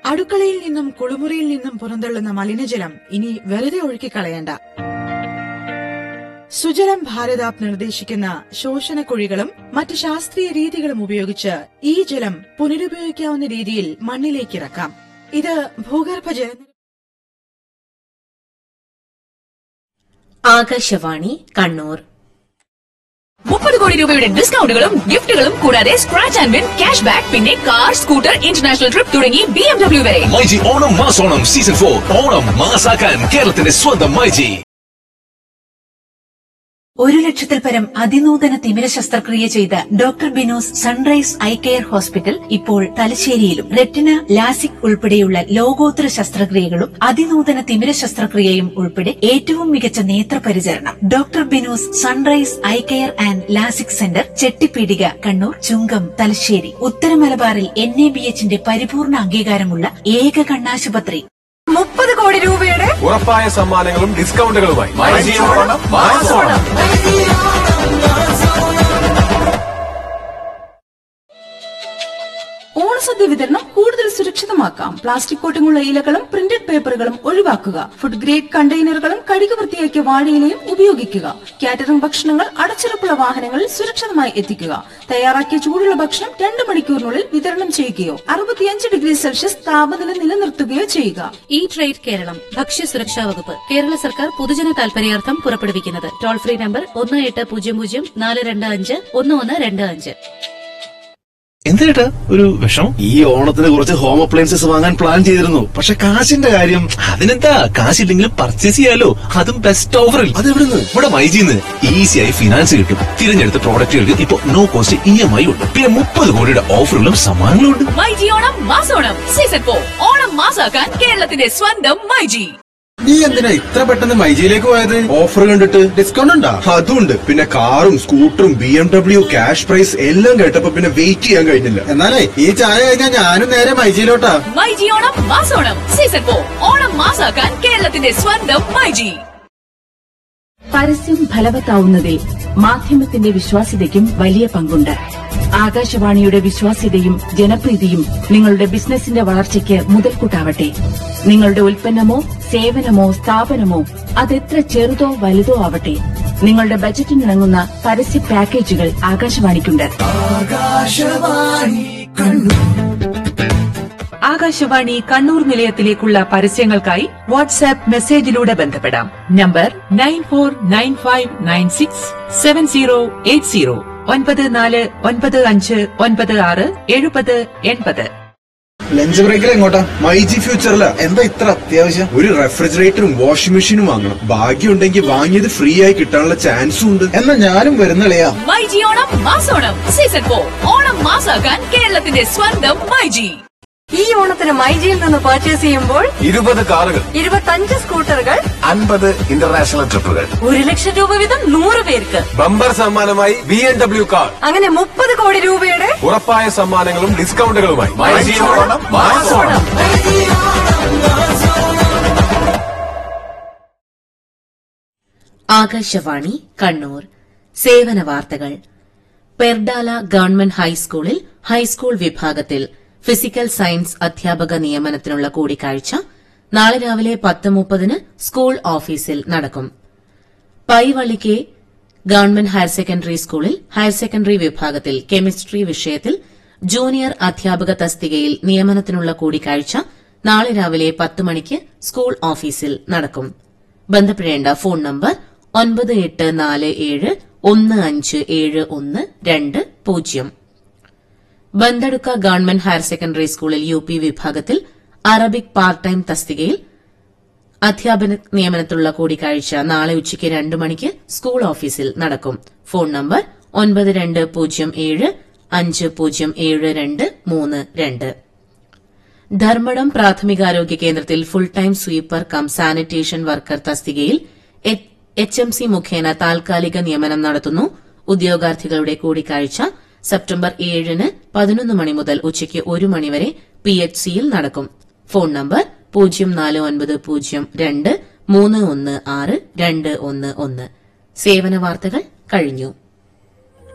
അടുക്കളയിൽ നിന്നും കുളിമുറിയിൽ നിന്നും പുറന്തള്ളുന്ന മലിനജലം ഇനി വെറുതെ ഒഴുക്കിക്കളയണ്ട സുജലം ഭാരതാപ് നിർദ്ദേശിക്കുന്ന ശോഷണക്കുഴികളും മറ്റ് ശാസ്ത്രീയ രീതികളും ഉപയോഗിച്ച് ഈ ജലം പുനരുപയോഗിക്കാവുന്ന രീതിയിൽ മണ്ണിലേക്ക് ഇറക്കാം ഇത് ഭൂഗർഭജല ആകാശവാണി കണ്ണൂർ മുപ്പത് കോടി രൂപയുടെ ഡിസ്കൗണ്ടുകളും ഗിഫ്റ്റുകളും കൂടാതെ scratch and win cash back പിന്നെ കാർ സ്കൂട്ടർ ഇന്റർനാഷണൽ ട്രിപ്പ് തുടങ്ങി ബി എം ഡബ്ല്യു വരെ മൈജി ഓണം മാസോണം സീസൺ ഫോർ ഓണം മാസാക്കാൻ കേരളത്തിന്റെ സ്വന്തം മൈജി ഒരു ലക്ഷത്തിൽ പരം അതിനൂതന തിമിര ശസ്ത്രക്രിയ ചെയ്ത doctor Binos sunrise eye care hospital ഇപ്പോൾ തലശ്ശേരിയിലും റെറ്റിന ലാസിക് ഉൾപ്പെടെയുള്ള ലോകോത്തര ശസ്ത്രക്രിയകളും അതിനൂതന തിമിര ശസ്ത്രക്രിയയും ഉൾപ്പെടെ ഏറ്റവും മികച്ച നേത്രപരിചരണം doctor Binos sunrise eye care and LASIK centre Chettipeedika Kannur Chungam Thalassery ഉത്തര മലബാറിൽ എൻ എ ബി എച്ചിന്റെ പരിപൂർണ അംഗീകാരമുള്ള ഏക കണ്ണാശുപത്രി മുപ്പത് കോടി രൂപയുടെ ഉറപ്പായ സമ്മാനങ്ങളും ഡിസ്കൗണ്ടുകളുമായി മൈജി ഓണം മാസോണം ഓണസദ്യ വിതരണം കൂടുതൽ സുരക്ഷിതമാക്കാം പ്ലാസ്റ്റിക് കോട്ടിങ്ങുള്ള ഇലകളും പ്രിന്റഡ് പേപ്പറുകളും ഒഴിവാക്കുക ഫുഡ് ഗ്രേഡ് കണ്ടെയ്നറുകളും കഴുകി വൃത്തിയാക്കിയ വാഴയിലയും ഉപയോഗിക്കുക കാറ്ററിംഗ് ഭക്ഷണങ്ങൾ അടച്ചുറപ്പുള്ള വാഹനങ്ങളിൽ സുരക്ഷിതമായി എത്തിക്കുക തയ്യാറാക്കിയ ചൂടുള്ള ഭക്ഷണം രണ്ട് മണിക്കൂറിനുള്ളിൽ വിതരണം ചെയ്യുകയോ അറുപത്തിയഞ്ച് ഡിഗ്രി സെൽഷ്യസ് താപനില നിലനിർത്തുകയോ ചെയ്യുക ഈ ട്രേഡ് കേരളം ഭക്ഷ്യസുരക്ഷാ വകുപ്പ് കേരള സർക്കാർ പൊതുജന താൽപര്യാർത്ഥം പുറപ്പെടുവിക്കുന്നത് ടോൾ ഫ്രീ നമ്പർ ഒന്ന് എട്ട് പൂജ്യം പൂജ്യം നാല് രണ്ട് അഞ്ച് ഒന്ന് ഒന്ന് രണ്ട് അഞ്ച് എന്തിനാ ഒരു വിഷം ഈ ഓണത്തിന് കുറച്ച് ഹോം അപ്ലയൻസസ് വാങ്ങാൻ പ്ലാൻ ചെയ്തിരുന്നു പക്ഷെ കാശിന്റെ കാര്യം അതിനെന്താ കാശില്ലെങ്കിലും പർച്ചേസ് ചെയ്യാലോ അതും ബെസ്റ്റ് ഓഫറിൽ അതെവിടുന്ന് ഇവിടെ മൈജിന്ന് ഈസിയായി ഫിനാൻസ് കിട്ടും തിരഞ്ഞെടുത്ത പ്രോഡക്റ്റുകൾക്ക് ഇപ്പൊ no cost E M I ഉണ്ട് പിന്നെ മുപ്പത് കോടിയുടെ ഓഫറുകളും സമ്മാനങ്ങളും ഉണ്ട് മൈജി ഓണം മാസോണം സീസൺ ഫോർ ഓണം മാസാക്കാൻ കേരളത്തിന്റെ സ്വന്തം മൈജി നീ എന്തിനാ ഇത്ര പെട്ടെന്ന് മൈജിയിലേക്ക് പോയത് ഓഫർ കണ്ടിട്ട് ഡിസ്കൗണ്ട് ഉണ്ടോ അതുണ്ട് പിന്നെ കാറും സ്കൂട്ടറും B M W cash prize എല്ലാം കേട്ടപ്പോ പിന്നെ വെയിറ്റ് ചെയ്യാൻ കഴിഞ്ഞില്ല എന്നാലേ ഈ ചായ കഴിഞ്ഞാൽ ഞാനും നേരെ മൈജിയിലോട്ടാ മൈജി ഓണം മാസോണം സീസൺ ഫോർ ഓണം മാസാക്കാൻ കേരളത്തിന്റെ സ്വന്തം മൈജി പരസ്യം ഫലവത്താവുന്നതിൽ മാധ്യമത്തിന്റെ വിശ്വാസ്യതയ്ക്കും വലിയ പങ്കുണ്ട് ആകാശവാണിയുടെ വിശ്വാസ്യതയും ജനപ്രീതിയും നിങ്ങളുടെ ബിസിനസിന്റെ വളർച്ചയ്ക്ക് മുതൽക്കൂട്ടാവട്ടെ നിങ്ങളുടെ ഉൽപ്പന്നമോ സേവനമോ സ്ഥാപനമോ അതെത്ര ചെറുതോ വലുതോ ആവട്ടെ നിങ്ങളുടെ ബജറ്റിനിണങ്ങുന്ന പരസ്യ പാക്കേജുകൾ ആകാശവാണിക്കുണ്ട് ആകാശവാണി കണ്ണൂർ നിലയത്തിലേക്കുള്ള പരസ്യങ്ങൾക്കായി വാട്സാപ്പ് മെസ്സേജിലൂടെ ബന്ധപ്പെടാം number nine four nine five nine six seven zero eight zero ഒൻപത് നാല് ഒൻപത് അഞ്ച് ഒൻപത് ആറ് എഴുപത് എൺപത് ലഞ്ച് ബ്രേക്കിൽ എങ്ങോട്ടാ മൈജി ഫ്യൂച്ചറില് എന്താ ഇത്ര അത്യാവശ്യം ഒരു റെഫ്രിജറേറ്ററും വാഷിംഗ് മെഷീനും വാങ്ങണം ഭാഗ്യമുണ്ടെങ്കിൽ വാങ്ങിയത് ഫ്രീ ആയി കിട്ടാനുള്ള ചാൻസും ഉണ്ട് എന്നാ ഞാനും വരുന്നളയാ മൈജി ഓണം മാസോണം സീസൺ ഫോർ ഓണം മാസാക്കാൻ കേരളത്തിന്റെ സ്വന്തം മൈജി ഈ ഓണത്തിന് മൈജിയിൽ നിന്ന് പർച്ചേസ് ചെയ്യുമ്പോൾ ഇരുപത് കാറുകൾ ഇരുപത്തഞ്ച് സ്കൂട്ടറുകൾ അൻപത് ഇന്റർനാഷണൽ ട്രിപ്പുകൾ ഒരു ലക്ഷം രൂപ വീതം നൂറ് പേർക്ക് ബമ്പർ സമ്മാനമായി ബി എം ഡബ്ല്യു കാർ അങ്ങനെ മുപ്പത് കോടി രൂപയുടെ ഉറപ്പായ സമ്മാനങ്ങളും ഡിസ്കൗണ്ടുകളുമായി മൈജി ഓണം മാസോണം ആകാശവാണി കണ്ണൂർ സേവന വാർത്തകൾ പെർഡാല ഗവൺമെന്റ് ഹൈസ്കൂളിൽ ഹൈസ്കൂൾ വിഭാഗത്തിൽ ഫിസിക്കൽ സയൻസ് അധ്യാപക നിയമനത്തിനുള്ള കൂടിക്കാഴ്ച നാളെ രാവിലെ പത്ത് മുപ്പതിന് സ്കൂൾ ഓഫീസിൽ നടക്കും പൈവള്ളിക്കെ ഗവൺമെന്റ് ഹയർ സെക്കൻഡറി സ്കൂളിൽ ഹയർ സെക്കൻഡറി വിഭാഗത്തിൽ കെമിസ്ട്രി വിഷയത്തിൽ ജൂനിയർ അധ്യാപക തസ്തികയിൽ നിയമനത്തിനുള്ള കൂടിക്കാഴ്ച നാളെ രാവിലെ പത്ത് മണിക്ക് സ്കൂൾ ഓഫീസിൽ നടക്കും ബന്ധപ്പെടേണ്ട ഫോൺ നമ്പർ ഒൻപത് എട്ട് നാല് ഏഴ് ഒന്ന് അഞ്ച് ഏഴ് ഒന്ന് രണ്ട് പൂജ്യം ബന്തടുക്ക ഗവൺമെന്റ് ഹയർ സെക്കൻഡറി സ്കൂളിൽ യു പി വിഭാഗത്തിൽ അറബിക് പാർട്ട് ടൈം തസ്തികയിൽ അധ്യാപന നിയമനത്തിലുള്ള കൂടിക്കാഴ്ച നാളെ ഉച്ചയ്ക്ക് രണ്ട് മണിക്ക് സ്കൂൾ ഓഫീസിൽ നടക്കും ഫോൺ നമ്പർ ഒൻപത് രണ്ട് പൂജ്യം ഏഴ് അഞ്ച് പൂജ്യം ഏഴ് രണ്ട് മൂന്ന് രണ്ട് ധർമ്മടം പ്രാഥമികാരോഗ്യ കേന്ദ്രത്തിൽ full time sweeper cum sanitation worker തസ്തികയിൽ എച്ച് എം സി മുഖേന താൽക്കാലിക നിയമനം നടത്തുന്നു ഉദ്യോഗാർത്ഥികളുടെ കൂടിക്കാഴ്ച സെപ്റ്റംബർ ഏഴിന് പതിനൊന്ന് മണി മുതൽ ഉച്ചയ്ക്ക് ഒരു മണിവരെ പി എച്ച് സിയിൽ നടക്കും ഫോൺ നമ്പർ പൂജ്യം നാല് ഒൻപത് പൂജ്യം രണ്ട് മൂന്ന് ഒന്ന് ആറ് രണ്ട് ഒന്ന് ഒന്ന് സേവന വാർത്തകൾ കഴിഞ്ഞു